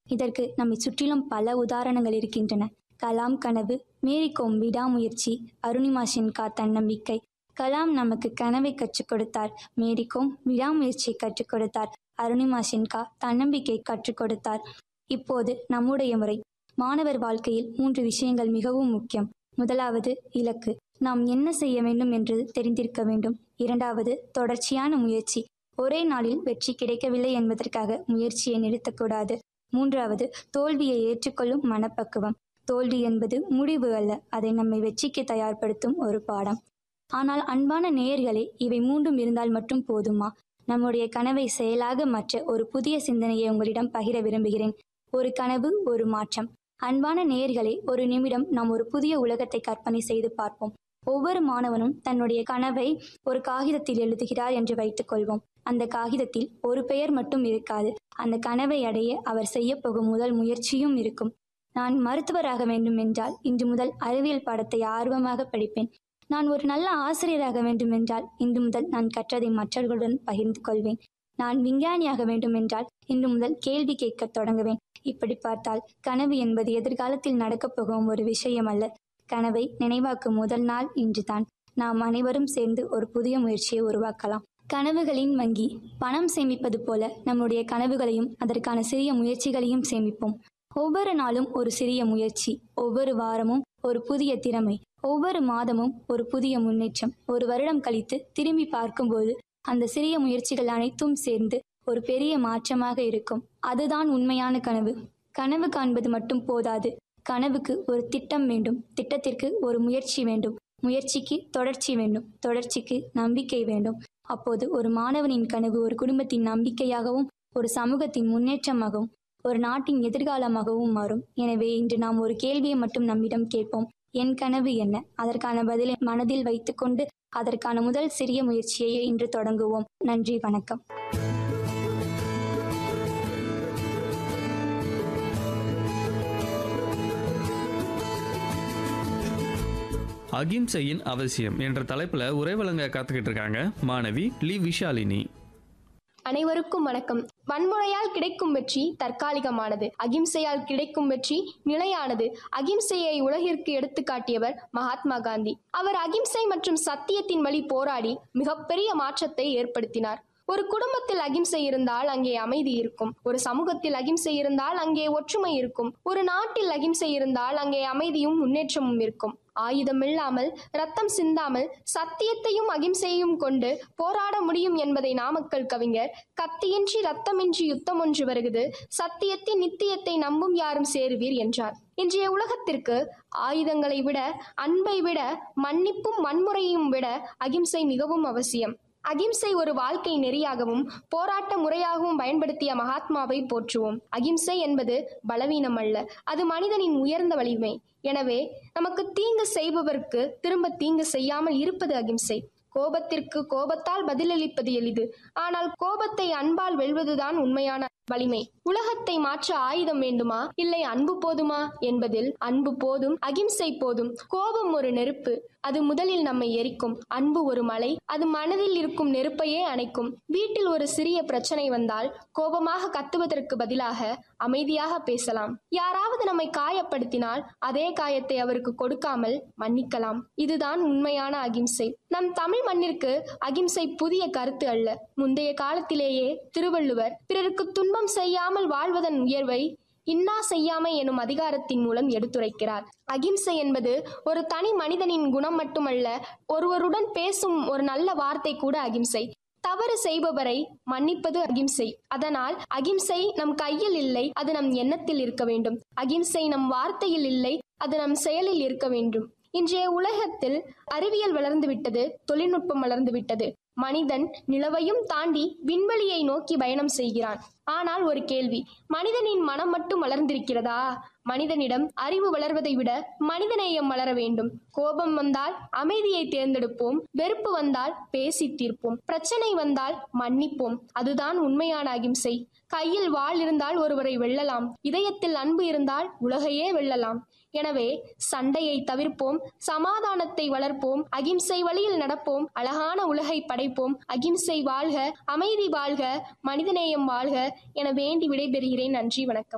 இதற்கு நம்மை சுற்றிலும் பல உதாரணங்கள் இருக்கின்றன கலாம் கனவு மேரிகோம் விடாமுயற்சி அருணிமா சின்கா தன்னம்பிக்கை கலாம் நமக்கு கனவை கற்றுக் கொடுத்தார் மேரிகோம் விடாமுயற்சியை கற்றுக் கொடுத்தார் அருணிமா சின்கா தன்னம்பிக்கை கற்றுக் கொடுத்தார் இப்போது நம்முடைய முறை மாணவர் வாழ்க்கையில் மூன்று விஷயங்கள் மிகவும் முக்கியம் முதலாவது இலக்கு நாம் என்ன செய்ய வேண்டும் என்று தெரிந்திருக்க வேண்டும் இரண்டாவது தொடர்ச்சியான முயற்சி ஒரே நாளில் வெற்றி கிடைக்கவில்லை என்பதற்காக முயற்சியை நிறுத்தக்கூடாது மூன்றாவது தோல்வியை ஏற்றுக்கொள்ளும் மனப்பக்குவம் தோல்வி என்பது முடிவு அல்ல அதை நம்மை வெற்றிக்கு தயார்படுத்தும் ஒரு பாடம் ஆனால் அன்பான நேயர்களே இவை மூன்றும் இருந்தால் மட்டும் போதுமா நம்முடைய கனவை செயலாக மாற்ற ஒரு புதிய சிந்தனையை உங்களிடம் பகிர விரும்புகிறேன் ஒரு கனவு ஒரு மாற்றம் அன்பான நேயர்களே ஒரு நிமிடம் நாம் ஒரு புதிய உலகத்தை கற்பனை செய்து பார்ப்போம் ஒவ்வொரு மாணவனும் தன்னுடைய கனவை ஒரு காகிதத்தில் எழுதுகிறார் என்று வைத்துக் கொள்வோம் அந்த காகிதத்தில் ஒரு பெயர் மட்டும் இருக்காது அந்த கனவை அடைய அவர் செய்ய போகும் முதல் முயற்சியும் இருக்கும் நான் மருத்துவராக வேண்டும் என்றால் இன்று முதல் அறிவியல் பாடத்தை ஆர்வமாக படிப்பேன் நான் ஒரு நல்ல ஆசிரியராக வேண்டும் என்றால் இன்று முதல் நான் கற்றதை மற்றவர்களுடன் பகிர்ந்து கொள்வேன் நான் விஞ்ஞானியாக வேண்டும் என்றால் இன்று முதல் கேள்வி கேட்கத் தொடங்குவேன் இப்படி பார்த்தால் கனவு என்பது எதிர்காலத்தில் நடக்கப் போகும் ஒரு விஷயம் அல்ல கனவை நினைவாக்கும் முதல் நாள் இன்றுதான் நாம் அனைவரும் சேர்ந்து ஒரு புதிய முயற்சியை உருவாக்கலாம் கனவுகளின் வங்கி பணம் சேமிப்பது போல நம்முடைய கனவுகளையும் அதற்கான சிறிய முயற்சிகளையும் சேமிப்போம் ஒவ்வொரு நாளும் ஒரு சிறிய முயற்சி ஒவ்வொரு வாரமும் ஒரு புதிய திறமை ஒவ்வொரு மாதமும் ஒரு புதிய முன்னேற்றம் ஒரு வருடம் கழித்து திரும்பி பார்க்கும்போது அந்த சிறிய முயற்சிகள் அனைத்தும் சேர்ந்து ஒரு பெரிய மாற்றமாக இருக்கும் அதுதான் உண்மையான கனவு கனவு காண்பது மட்டும் போதாது கனவுக்கு ஒரு திட்டம் வேண்டும் திட்டத்திற்கு ஒரு முயற்சி வேண்டும் முயற்சிக்கு தொடர்ச்சி வேண்டும் தொடர்ச்சிக்கு நம்பிக்கை வேண்டும் அப்போது ஒரு மாணவனின் கனவு ஒரு குடும்பத்தின் நம்பிக்கையாகவும் ஒரு சமூகத்தின் முன்னேற்றமாகவும் ஒரு நாட்டின் எதிர்காலமாகவும் மாறும் எனவே இன்று நாம் ஒரு கேள்வியை மட்டும் நம்மிடம் கேட்போம் என் கனவு என்ன அதற்கான பதிலை மனதில் வைத்துக்கொண்டு அதற்கான முதல் சிறிய முயற்சியை இன்று தொடங்குவோம் நன்றி வணக்கம் அகிம்சையின் அவசியம் என்ற தலைப்புல உரை வழங்க காத்துக்கிட்டு இருக்காங்க மாணவி லி விஷாலினி அனைவருக்கும் வணக்கம் வன்முறையால் கிடைக்கும் வெற்றி தற்காலிகமானது அகிம்சையால் கிடைக்கும் வெற்றி நிலையானது அகிம்சையை உலகிற்கு எடுத்துக்காட்டியவர் மகாத்மா காந்தி அவர் அகிம்சை மற்றும் சத்தியத்தின் வழி போராடி மிகப்பெரிய மாற்றத்தை ஏற்படுத்தினார் ஒரு குடும்பத்தில் அகிம்சை இருந்தால் அங்கே அமைதி இருக்கும் ஒரு சமூகத்தில் அகிம்சை இருந்தால் அங்கே ஒற்றுமை இருக்கும் ஒரு நாட்டில் அகிம்சை இருந்தால் அங்கே அமைதியும் முன்னேற்றமும் இருக்கும் ஆயுதம் இல்லாமல் ரத்தம் சிந்தாமல் சத்தியத்தையும் அகிம்சையையும் கொண்டு போராட முடியும் என்பதை நாமக்கல் கவிஞர் கத்தியின்றி ரத்தமின்றி யுத்தம் ஒன்று வருகிறது சத்தியத்தின் நித்தியத்தை நம்பும் யாரும் சேருவீர் என்றார் இன்றைய உலகத்திற்கு ஆயுதங்களை விட அன்பை விட மன்னிப்பும் வன்முறையும் விட அகிம்சை மிகவும் அவசியம் அகிம்சை ஒரு வாழ்க்கை நெறியாகவும் போராட்ட முறையாகவும் பயன்படுத்திய மகாத்மாவை போற்றுவோம் அகிம்சை என்பது பலவீனம் அல்ல அது மனிதனின் உயர்ந்த வலிமை எனவே நமக்கு தீங்கு செய்பவருக்கு திரும்ப தீங்கு செய்யாமல் இருப்பது அகிம்சை கோபத்திற்கு கோபத்தால் பதிலளிப்பது எளிது ஆனால் கோபத்தை அன்பால் வெல்வதுதான் உண்மையான வலிமை உலகத்தை மாற்ற ஆயுதம் வேண்டுமா இல்லை அன்பு போதுமா என்பதில் அன்பு போதும் அகிம்சை போதும் கோபம் ஒரு நெருப்பு அது முதலில் நம்மை எரிக்கும் அன்பு ஒரு மலை அது மனதில் இருக்கும் நெருப்பையே அணைக்கும் வீட்டில் ஒரு சிறிய பிரச்சனை வந்தால் கோபமாக கத்துவதற்கு பதிலாக அமைதியாக பேசலாம் யாராவது நம்மை காயப்படுத்தினால் அதே காயத்தை அவருக்கு கொடுக்காமல் மன்னிக்கலாம் இதுதான் உண்மையான அகிம்சை நம் தமிழ் மண்ணிற்கு அகிம்சை புதிய கருத்து அல்ல முந்தைய காலத்திலேயே திருவள்ளுவர் பிறருக்கு துன்பம் செய்யாமல் வாழ்வதன் உயர்வை இன்னா செய்யாமை எனும் அதிகாரத்தின் மூலம் எடுத்துரைக்கிறார் அகிம்சை என்பது ஒரு தனி மனிதனின் குணம் மட்டுமல்ல ஒருவருடன் பேசும் ஒரு நல்ல வார்த்தை கூட அகிம்சை தவறு செய்பவரை மன்னிப்பது அகிம்சை அதனால் அகிம்சை நம் கையில் இல்லை அது நம் எண்ணத்தில் இருக்க வேண்டும் அகிம்சை நம் வார்த்தையில் இல்லை அது நம் செயலில் இருக்க வேண்டும் இன்றைய உலகத்தில் அறிவியல் வளர்ந்து விட்டது தொழில்நுட்பம் வளர்ந்து விட்டது மனிதன் நிலவையும் தாண்டி விண்வெளியை நோக்கி பயணம் செய்கிறான் ஆனால் ஒரு கேள்வி மனிதனின் மனம் மட்டும் வளர்ந்திருக்கிறதா மனிதனிடம் அறிவு வளர்வதை விட மனிதநேயம் வளர வேண்டும் கோபம் வந்தால் அமைதியை தேர்ந்தெடுப்போம் வெறுப்பு வந்தால் பேசி தீர்ப்போம் பிரச்சனை வந்தால் மன்னிப்போம் அதுதான் உண்மையான அகிம்சை கையில் வாள் இருந்தால் ஒருவரை வெல்லலாம் இதயத்தில் அன்பு இருந்தால் உலகையே வெல்லலாம் எனவே சண்டையை தவிர்ப்போம் சமாதானத்தை வளர்ப்போம் அகிம்சை வழியில் நடப்போம் அழகான உலகை படைப்போம் அகிம்சை வாழ்க அமைதி வாழ்க மனிதநேயம் வாழ்க என வேண்டி விடைபெறுகிறேன் நன்றி வணக்கம்